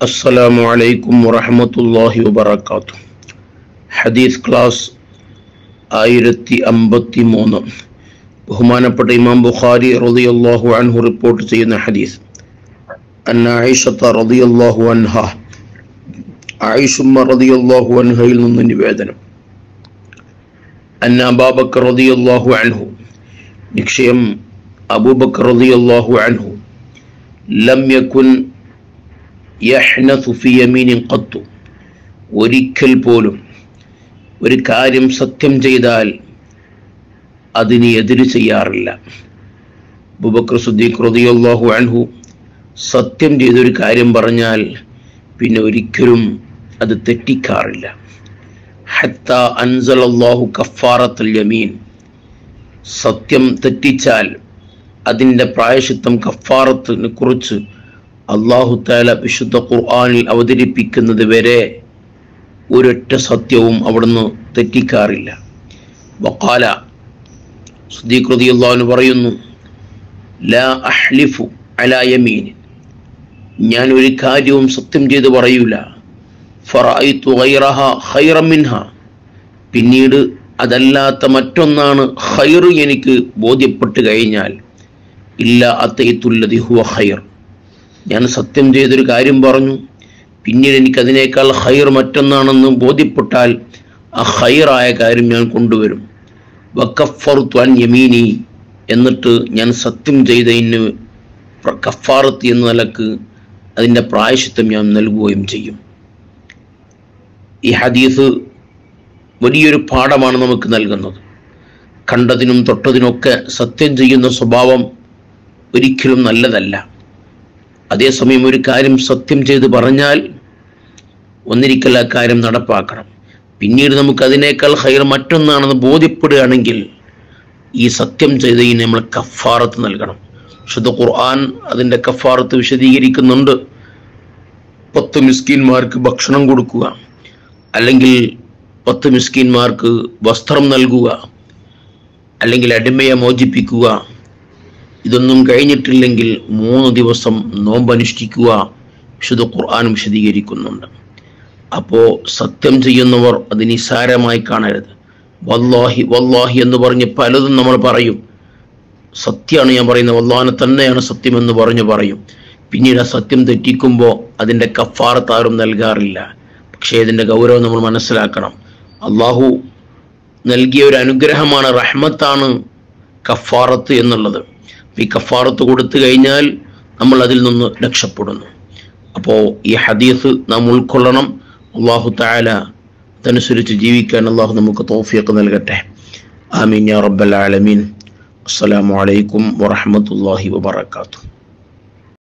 السلام عليكم ورحمة الله وبركاته ഹദീസ് ക്ലാസ് ആയിരത്തി അമ്പത്തി മൂന്ന് ബഹുമാനപ്പെട്ട ഇമാം ബുഖാരി റളിയല്ലാഹു അൻഹു റിപ്പോർട്ട് ചെയ്യുന്ന ഹദീസ് അന്ന ആയിഷത്ത റളിയല്ലാഹു അൻഹ ആയിഷുമ്മ റളിയല്ലാഹു അൻഹയിൽ നിന്ന് നിവേദനം അന്ന അബാബക്കർ റളിയല്ലാഹു അൻഹു നിക്ഷയം അബൂബക്കർ റളിയല്ലാഹു അൻഹു ലം യകുൻ യഹ്നസു ഫി യമീനിൻ ഖത്തു ഒരിക്കൽ പോലും ഒരു കാര്യം സത്യം ചെയ്താൽ അതിന് എതിര് ചെയ്യാറില്ല ബുബക്കർ സുദ്ദീഖ് റളിയല്ലാഹു അൻഹു സത്യം ചെയ്തൊരു കാര്യം പറഞ്ഞാൽ പിന്നെ ഒരിക്കലും അത് തെറ്റിക്കാറില്ല ഹത്ത അൻസലല്ലാഹു കഫാറത്തുൽ യമീൻ സത്യം തെറ്റിച്ചാൽ അതിൻ്റെ പ്രായശിത്വം കഫാറത്തിനെ കുറിച്ച് അള്ളാഹു താല വിശുദ്ധ ഖുർആനിൽ അവതരിപ്പിക്കുന്നത് വരെ ഒരൊറ്റ സത്യവും അവിടുന്ന് തെറ്റിക്കാറില്ല വക്കാല സുദ്ദീഖ് അള്ളാഹുന് പറയുന്നു ലാ അഹ്ലിഫു അലാ യമീൻ ഞാൻ ഒരു കാര്യവും സത്യം ചെയ്ത് പറയൂല ഫറഅയ്തു ഗൈറഹ ഖൈറൻ മിൻഹ പിന്നീട് അതല്ലാത്ത മറ്റൊന്നാണ് ഖൈർ എനിക്ക് ബോധ്യപ്പെട്ട് കഴിഞ്ഞാൽ ഇല്ല അത്തയ്ത്തുല്ലതി ഹുവ ഖൈർ ഞാൻ സത്യം ചെയ്തൊരു കാര്യം പറഞ്ഞു പിന്നീട് എനിക്ക് അതിനേക്കാൾ ഹൈർ മറ്റൊന്നാണെന്ന് ബോധ്യപ്പെട്ടാൽ ആ ഹൈറായ കാര്യം ഞാൻ കൊണ്ടുവരും വക്കഫറുത്തു അൻ യമീനി എന്നിട്ട് ഞാൻ സത്യം ചെയ്തതിന് കഫാറത്ത് എന്ന നിലക്ക് അതിൻ്റെ പ്രായശിത്വം ഞാൻ നൽകുകയും ചെയ്യും ഈ ഹദീസ് വലിയൊരു പാഠമാണ് നമുക്ക് നൽകുന്നത് കണ്ടതിനും തൊട്ടതിനൊക്കെ സത്യം ചെയ്യുന്ന സ്വഭാവം ഒരിക്കലും നല്ലതല്ല അതേസമയം ഒരു കാര്യം സത്യം ചെയ്ത് പറഞ്ഞാൽ ഒന്നിരിക്കൽ ആ കാര്യം നടപ്പാക്കണം പിന്നീട് നമുക്ക് അതിനേക്കാൾ ഹൈർ മറ്റൊന്നാണെന്ന് ബോധ്യപ്പെടുകയാണെങ്കിൽ ഈ സത്യം ചെയ്തതിന് നമ്മൾ കഫാറത്ത് നൽകണം ശുദ്ധ ഖുർആൻ അതിൻ്റെ കഫാറത്ത് വിശദീകരിക്കുന്നുണ്ട് പത്ത് മിസ്കിന്മാർക്ക് ഭക്ഷണം കൊടുക്കുക അല്ലെങ്കിൽ പത്ത് മിസ്കിന്മാർക്ക് വസ്ത്രം നൽകുക അല്ലെങ്കിൽ അടിമയെ മോചിപ്പിക്കുക ഇതൊന്നും കഴിഞ്ഞിട്ടില്ലെങ്കിൽ മൂന്ന് ദിവസം നോമ്പനുഷ്ഠിക്കുക വിശുദ്ധ ഖുർആൻ വിശദീകരിക്കുന്നുണ്ട് അപ്പോൾ സത്യം ചെയ്യുന്നവർ അത് നിസാരമായി കാണരുത് വല്ലാഹി വല്ലാഹി എന്ന് പറഞ്ഞ് പലതും നമ്മൾ പറയും സത്യമാണ് ഞാൻ പറയുന്നത് വല്ലാനെ തന്നെയാണ് സത്യം എന്ന് പറഞ്ഞു പറയും പിന്നീട് ആ സത്യം തെറ്റിക്കുമ്പോൾ അതിൻ്റെ കഫാറത്ത് ആരും നൽകാറില്ല പക്ഷേ ഇതിൻ്റെ ഗൗരവം നമ്മൾ മനസ്സിലാക്കണം അള്ളാഹു നൽകിയ ഒരു അനുഗ്രഹമാണ് റഹ്മത്താണ് കഫാറത്ത് എന്നുള്ളത് ഈ കഫാറത്ത് കൊടുത്തു കഴിഞ്ഞാൽ നമ്മൾ അതിൽ നിന്ന് രക്ഷപ്പെടുന്നു അപ്പോൾ ഈ ഹദീസ് നാം ഉൾക്കൊള്ളണം അള്ളാഹു താല അതനുസരിച്ച് ജീവിക്കാൻ അള്ളാഹു നമുക്ക് തോഫിയൊക്കെ നൽകട്ടെ ആമീൻ യാ റബ്ബൽ ആലമീൻ അസ്സലാമു അലൈക്കും വറഹ്മത്തുള്ളാഹി വബറകാതുഹു